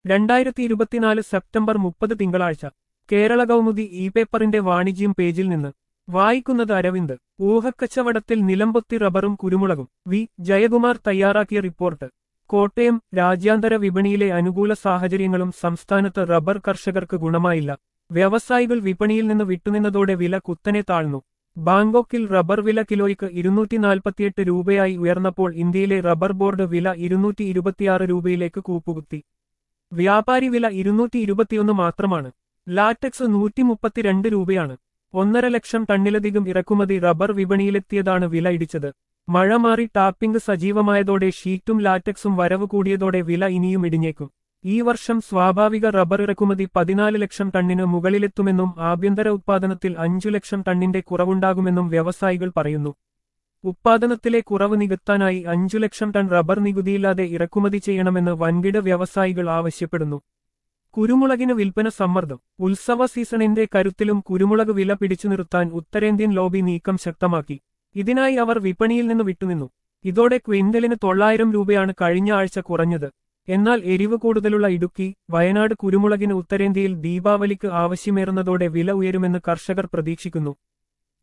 രണ്ടായിരത്തി ഇരുപത്തിനാല് സെപ്റ്റംബർ മുപ്പത് തിങ്കളാഴ്ച കേരള കൗമുദി ഇ പേപ്പറിന്റെ വാണിജ്യം പേജിൽ നിന്ന് വായിക്കുന്നത് അരവിന്ദ് ഊഹക്കച്ചവടത്തിൽ നിലംപൊത്തി റബ്ബറും കുരുമുളകും വി ജയകുമാർ തയ്യാറാക്കിയ റിപ്പോർട്ട് കോട്ടയം രാജ്യാന്തര വിപണിയിലെ അനുകൂല സാഹചര്യങ്ങളും സംസ്ഥാനത്ത് റബ്ബർ കർഷകർക്ക് ഗുണമായില്ല വ്യവസായികൾ വിപണിയിൽ നിന്ന് വിട്ടുനിന്നതോടെ വില കുത്തനെ താഴ്ന്നു ബാങ്കോക്കിൽ റബ്ബർ വില കിലോയ്ക്ക് ഇരുന്നൂറ്റി നാൽപ്പത്തിയെട്ട് രൂപയായി ഉയർന്നപ്പോൾ ഇന്ത്യയിലെ റബ്ബർ ബോർഡ് വില ഇരുന്നൂറ്റി ഇരുപത്തിയാറ് രൂപയിലേക്ക് കൂപ്പുകുത്തി വ്യാപാരി വില ഇരുന്നൂറ്റി ഇരുപത്തിയൊന്ന് മാത്രമാണ് ലാറ്റക്സ് നൂറ്റി മുപ്പത്തിരണ്ട് രൂപയാണ് ഒന്നര ലക്ഷം ടണ്ണിലധികം ഇറക്കുമതി റബ്ബർ വിപണിയിലെത്തിയതാണ് വില ഇടിച്ചത് മഴ മാറി ടാപ്പിംഗ് സജീവമായതോടെ ഷീറ്റും ലാറ്റക്സും വരവ് കൂടിയതോടെ വില ഇനിയും ഇടിഞ്ഞേക്കും ഈ വർഷം സ്വാഭാവിക റബ്ബർ ഇറക്കുമതി പതിനാല് ലക്ഷം ടണ്ണിന് മുകളിലെത്തുമെന്നും ആഭ്യന്തര ഉത്പാദനത്തിൽ അഞ്ചു ലക്ഷം ടണ്ണിന്റെ കുറവുണ്ടാകുമെന്നും വ്യവസായികൾ പറയുന്നു ഉത്പാദനത്തിലെ കുറവ് നികത്താനായി അഞ്ചു ലക്ഷം ടൺ റബ്ബർ നികുതിയില്ലാതെ ഇറക്കുമതി ചെയ്യണമെന്ന് വൻകിട വ്യവസായികൾ ആവശ്യപ്പെടുന്നു കുരുമുളകിന് വിൽപ്പന സമ്മർദ്ദം ഉത്സവ സീസണിന്റെ കരുത്തിലും കുരുമുളക് വില പിടിച്ചു നിർത്താൻ ഉത്തരേന്ത്യൻ ലോബി നീക്കം ശക്തമാക്കി ഇതിനായി അവർ വിപണിയിൽ നിന്ന് വിട്ടുനിന്നു ഇതോടെ ക്വിന്റലിന് തൊള്ളായിരം രൂപയാണ് കഴിഞ്ഞ ആഴ്ച കുറഞ്ഞത് എന്നാൽ എരിവ് കൂടുതലുള്ള ഇടുക്കി വയനാട് കുരുമുളകിന് ഉത്തരേന്ത്യയിൽ ദീപാവലിക്ക് ആവശ്യമേറുന്നതോടെ വില ഉയരുമെന്ന് കർഷകർ പ്രതീക്ഷിക്കുന്നു